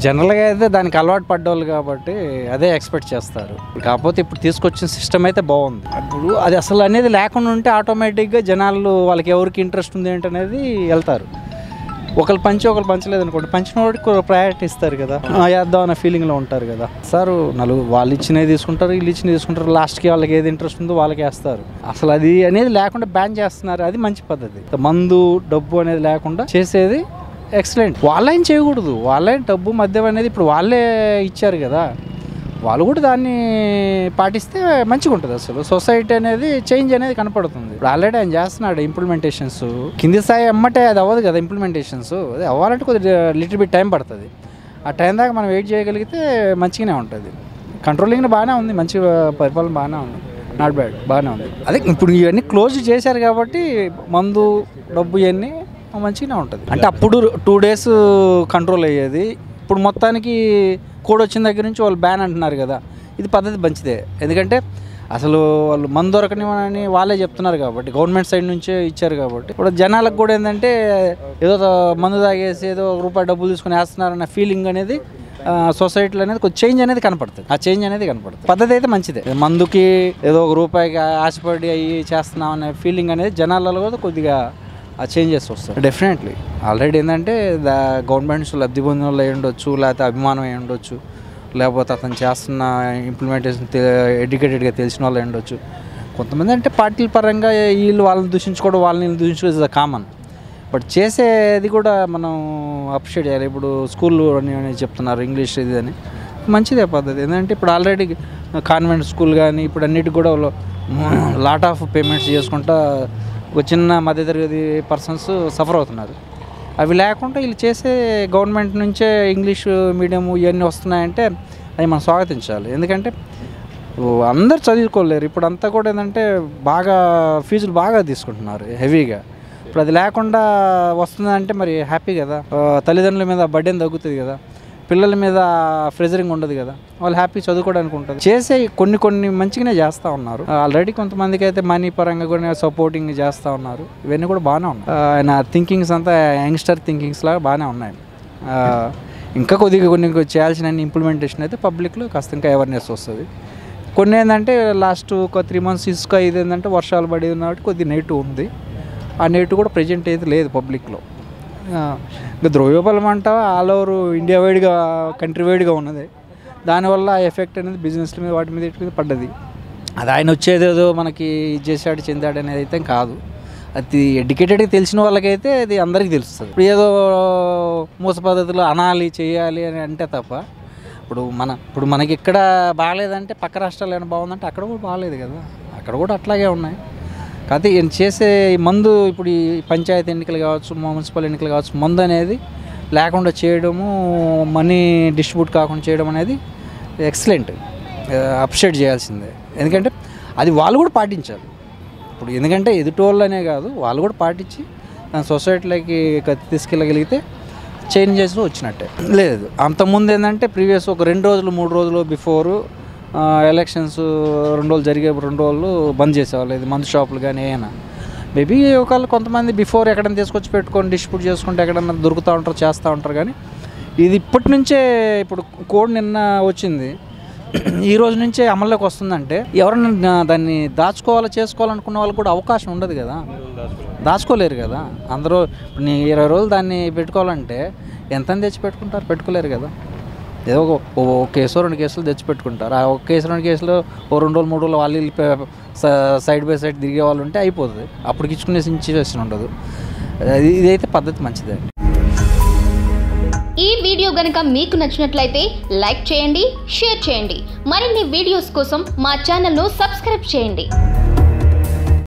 జనరల్గా అయితే దానికి అలవాటు పడ్డోళ్ళు కాబట్టి అదే ఎక్స్పెక్ట్ చేస్తారు కాకపోతే ఇప్పుడు తీసుకొచ్చిన సిస్టమ్ అయితే బాగుంది ఇప్పుడు అది అసలు అనేది లేకుండా ఉంటే ఆటోమేటిక్గా జనాలు వాళ్ళకి ఎవరికి ఇంట్రెస్ట్ ఉంది ఏంటనేది వెళ్తారు ఒకరు పంచి ఒకరు పంచలేదు అనుకోండి పంచిన వాడికి ప్రయారిటీ ఇస్తారు కదా ఆ, వేద్దాం అనే ఫీలింగ్లో ఉంటారు కదా సార్ నలుగురు వాళ్ళు ఇచ్చినవి తీసుకుంటారు వీళ్ళు ఇచ్చినవి తీసుకుంటారు లాస్ట్కి వాళ్ళకి ఏది ఇంట్రెస్ట్ ఉందో వాళ్ళకి వేస్తారు అసలు అది అనేది లేకుండా బ్యాన్ చేస్తున్నారు అది మంచి పద్ధతి మందు డబ్బు అనేది లేకుండా చేసేది ఎక్సలెంట్ వాళ్ళేం చేయకూడదు వాళ్ళే డబ్బు మద్యం అనేది ఇప్పుడు వాళ్ళే ఇచ్చారు కదా వాళ్ళు కూడా దాన్ని పాటిస్తే మంచిగా ఉంటుంది అసలు సొసైటీ అనేది చేంజ్ అనేది కనపడుతుంది ఇప్పుడు ఆల్రెడీ ఆయన చేస్తున్నాడు ఇంప్లిమెంటేషన్స్ కింది స్థాయి అమ్మటే అది అవ్వదు కదా ఇంప్లిమెంటేషన్స్ అది అవ్వాలంటే కొద్దిగా లిటిల్ బిట్ టైం పడుతుంది ఆ టైం దాకా మనం వెయిట్ చేయగలిగితే మంచిగానే ఉంటుంది కంట్రోలింగ్ బాగానే ఉంది మంచి పరిపాలన బాగానే ఉంది నాట్ బ్యాడ్ బాగానే ఉంది అదే ఇప్పుడు ఇవన్నీ క్లోజ్ చేశారు కాబట్టి మందు డబ్బు ఇవన్నీ మంచిగానే ఉంటుంది అంటే అప్పుడు టూ డేస్ కంట్రోల్ అయ్యేది ఇప్పుడు మొత్తానికి కోడ్ వచ్చిన దగ్గర నుంచి వాళ్ళు బ్యాన్ అంటున్నారు కదా ఇది పద్ధతి మంచిదే ఎందుకంటే అసలు వాళ్ళు మందు దొరకనివని వాళ్ళే చెప్తున్నారు కాబట్టి గవర్నమెంట్ సైడ్ నుంచే ఇచ్చారు కాబట్టి ఇప్పుడు జనాలకు కూడా ఏంటంటే ఏదో మందు తాగేసి ఏదో ఒక రూపాయి డబ్బులు తీసుకుని వేస్తున్నారన్న ఫీలింగ్ అనేది ఆ, సొసైటీలో అనేది కొంచెం చేంజ్ అనేది కనపడుతుంది ఆ చేంజ్ అనేది కనపడుతుంది పద్ధతి అయితే మంచిదే మందుకి ఏదో ఒక రూపాయికి ఆశపడి అయ్యి చేస్తున్నాం అనే ఫీలింగ్ అనేది జనాలలో కూడా కొద్దిగా ఆ చేంజెస్ వస్తాయి డెఫినెట్లీ ఆల్రెడీ ఏంటంటే దా గవర్నమెంట్స్ లబ్ధి పొందిన వాళ్ళు అయి ఉండొచ్చు లేకపోతే అభిమానం అయి ఉండొచ్చు లేకపోతే అతను చేస్తున్న ఇంప్లిమెంటేషన్ ఎడ్యుకేటెడ్గా తెలిసిన వాళ్ళు అయి ఉండొచ్చు కొంతమంది అంటే పార్టీల పరంగా వీళ్ళు వాళ్ళని దూషించుకోవడం వాళ్ళని దూషించుకోవడం ఇస్ కామన్ బట్ చేసేది కూడా మనం అప్రిషియేట్ చేయాలి ఇప్పుడు స్కూల్ అని అని చెప్తున్నారు ఇంగ్లీష్ ఇది అని మంచిదే పద్ధతి ఏంటంటే ఇప్పుడు ఆల్రెడీ కాన్వెంట్ స్కూల్ కానీ ఇప్పుడు అన్నిటికి కూడా లాట్ ఆఫ్ పేమెంట్స్ చేసుకుంటా ఒక చిన్న మధ్యతరగతి పర్సన్స్ సఫర్ అవుతున్నారు అవి లేకుండా వీళ్ళు చేసే గవర్నమెంట్ నుంచే ఇంగ్లీష్ మీడియం ఇవన్నీ వస్తున్నాయంటే అవి మనం స్వాగతించాలి ఎందుకంటే ఓ, అందరు చదువుకోలేరు ఇప్పుడు అంతా కూడా ఏంటంటే బాగా ఫీజులు బాగా తీసుకుంటున్నారు హెవీగా ఇప్పుడు అది లేకుండా వస్తుందంటే మరి హ్యాపీ కదా ఆ, తల్లిదండ్రుల మీద బడ్డెన్ తగ్గుతుంది కదా పిల్లల మీద ప్రెజరింగ్ ఉండదు కదా వాళ్ళు హ్యాపీ చదువుకోవడానికి ఉంటుంది చేసే కొన్ని కొన్ని మంచిగానే చేస్తూ ఉన్నారు ఆల్రెడీ కొంతమందికి అయితే మనీ పరంగా కూడా సపోర్టింగ్ చేస్తూ ఉన్నారు ఇవన్నీ కూడా బాగానే ఉన్నాయి ఆ, ఆయన థింకింగ్స్ అంతా యంగ్స్టర్ థింకింగ్స్ లాగా బాగానే ఉన్నాయి ఆ, ఇంకా కొద్దిగా కొన్ని చేయాల్సిన ఇంప్లిమెంటేషన్ అయితే పబ్లిక్లో కాస్త ఇంకా అవేర్నెస్ వస్తుంది కొన్ని ఏంటంటే లాస్ట్ ఒక త్రీ మంత్స్ ఇసుక ఇది ఏంటంటే వర్షాలు పడి ఉన్నట్టు కొద్ది నెగిటివ్ ఉంది ఆ నెగిటివ్ కూడా ప్రజెంట్ అయితే లేదు పబ్లిక్లో ఇంకా ద్రవ్యోబలం అంటా ఆల్ ఓవర్ ఇండియా వైడ్గా కంట్రీ వైడ్గా ఉన్నది దానివల్ల ఆ ఎఫెక్ట్ అనేది బిజినెస్ మీద వాటి మీద వీటి మీద పడ్డది అది ఆయన వచ్చేదేదో మనకి ఇది చేశాడు చెందాడు అనేది అయితే కాదు అది ఎడ్యుకేటెడ్గా తెలిసిన వాళ్ళకైతే అది అందరికీ తెలుస్తుంది ఇప్పుడు ఏదో మూస పద్ధతిలో అనాలి చేయాలి అని అంటే తప్ప ఇప్పుడు మన ఇప్పుడు మనకి ఇక్కడ బాగాలేదంటే పక్క రాష్ట్రాలు ఏమైనా బాగుందంటే అక్కడ కూడా బాగాలేదు కదా అక్కడ కూడా అట్లాగే ఉన్నాయి కాకపోతే ఈయన చేసే ఈ మందు ఇప్పుడు ఈ పంచాయతీ ఎన్నికలు కావచ్చు మున్సిపల్ ఎన్నికలు కావచ్చు మందు అనేది లేకుండా చేయడము మనీ డిస్ట్రిబ్యూట్ కాకుండా చేయడం అనేది ఎక్సలెంట్ అప్రిషియేట్ చేయాల్సిందే ఎందుకంటే అది వాళ్ళు కూడా పాటించాలి ఇప్పుడు ఎందుకంటే ఎదుటోళ్ళనే కాదు వాళ్ళు కూడా పాటించి దాని సొసైటీలోకి క- తీసుకెళ్ళగలిగితే చేంజెస్ వచ్చినట్టే లేదు అంతకుముందు ఏంటంటే ప్రీవియస్ ఒక రెండు రోజులు మూడు రోజులు బిఫోర్ ఎలక్షన్స్ రెండు రోజులు జరిగే రెండు రోజులు బంద్ చేసేవాళ్ళు ఇది మందు షాపులు కానీ ఏమైనా మేబీ ఒకళ్ళు కొంతమంది బిఫోర్ ఎక్కడైనా తీసుకొచ్చి పెట్టుకొని డిస్ట్రిబ్యూట్ చేసుకుంటే ఎక్కడన్నా దొరుకుతూ ఉంటారు చేస్తూ ఉంటారు కానీ ఇది ఇప్పటి నుంచే ఇప్పుడు కోడ్ నిన్న వచ్చింది ఈ రోజు నుంచే అమల్లోకి వస్తుందంటే ఎవరైనా దాన్ని దాచుకోవాలో చేసుకోవాలనుకున్న వాళ్ళకి కూడా అవకాశం ఉండదు కదా దాచుకోలేరు కదా అందరూ ఇప్పుడు నీ ఇరవై రోజులు దాన్ని పెట్టుకోవాలంటే ఎంత తెచ్చి పెట్టుకుంటారు పెట్టుకోలేరు కదా ఏదో ఒక ఓ ఓ కేసు రెండు కేసులు తెచ్చి పెట్టుకుంటారు ఆ ఒక కేసు రెండు కేసులు ఓ రెండు రోజులు మూడు రోజులు వాళ్ళు వీళ్ళు పే- స- సైడ్ బై సైడ్ తిరిగే వాళ్ళు ఉంటే అయిపోతుంది అప్పటికి ఇచ్చుకునే సిచ్యువేషన్ ఉండదు ఇది- ఇదైతే పద్ధతి మంచిదే ఈ వీడియో గనుక మీకు నచ్చినట్లయితే లైక్ చేయండి షేర్ చేయండి మరిన్ని వీడియోస్ కోసం మా ఛానల్ను సబ్స్క్రైబ్ చేయండి